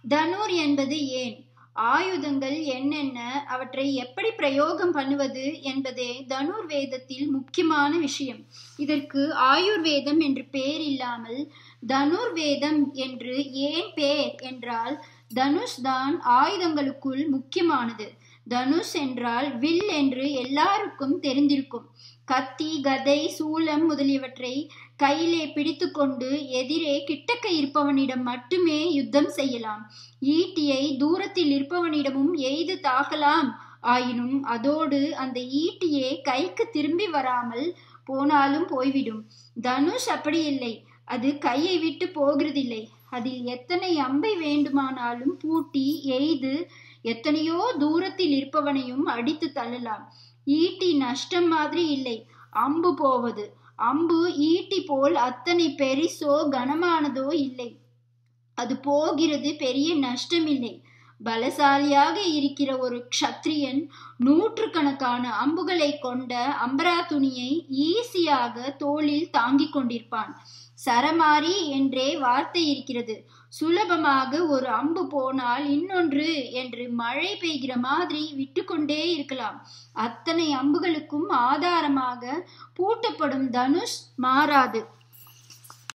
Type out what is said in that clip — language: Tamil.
தனுர் என்பது ஏன் ஆயுதங்கள் என்னென்ன அவற்றை எப்படி பிரயோகம் பண்ணுவது என்பதே தனுர் வேதத்தில் முக்கியமான விஷயம் இதற்கு ஆயுர்வேதம் என்று பெயர் இல்லாமல் தனுர் வேதம் என்று ஏன் பெயர் என்றால் தனுஷ் தான் ஆயுதங்களுக்குள் முக்கியமானது தனுஷ் என்றால் வில் என்று எல்லாருக்கும் தெரிந்திருக்கும் கத்தி கதை சூலம் முதலியவற்றை கையிலே பிடித்து கொண்டு எதிரே கிட்டக்க இருப்பவனிடம் மட்டுமே யுத்தம் செய்யலாம் ஈட்டியை தூரத்தில் இருப்பவனிடமும் எய்து தாக்கலாம் ஆயினும் அதோடு அந்த ஈட்டியே கைக்கு திரும்பி வராமல் போனாலும் போய்விடும் தனுஷ் அப்படி இல்லை அது கையை விட்டு போகிறதில்லை அதில் எத்தனை அம்பை வேண்டுமானாலும் பூட்டி எய்து எத்தனையோ தூரத்தில் இருப்பவனையும் அடித்து தள்ளலாம் ஈட்டி நஷ்டம் மாதிரி இல்லை அம்பு போவது அம்பு ஈட்டி போல் அத்தனை பெரிசோ கனமானதோ இல்லை அது போகிறது பெரிய நஷ்டமில்லை பலசாலியாக இருக்கிற ஒரு க்ஷத்ரியன் நூற்றுக்கணக்கான அம்புகளை கொண்ட அம்பரா துணியை ஈஸியாக தோளில் தாங்கிக் கொண்டிருப்பான் சரமாரி என்றே வார்த்தை இருக்கிறது சுலபமாக ஒரு அம்பு போனால் இன்னொன்று என்று மழை பெய்கிற மாதிரி விட்டுக்கொண்டே இருக்கலாம் அத்தனை அம்புகளுக்கும் ஆதாரமாக பூட்டப்படும் தனுஷ் மாறாது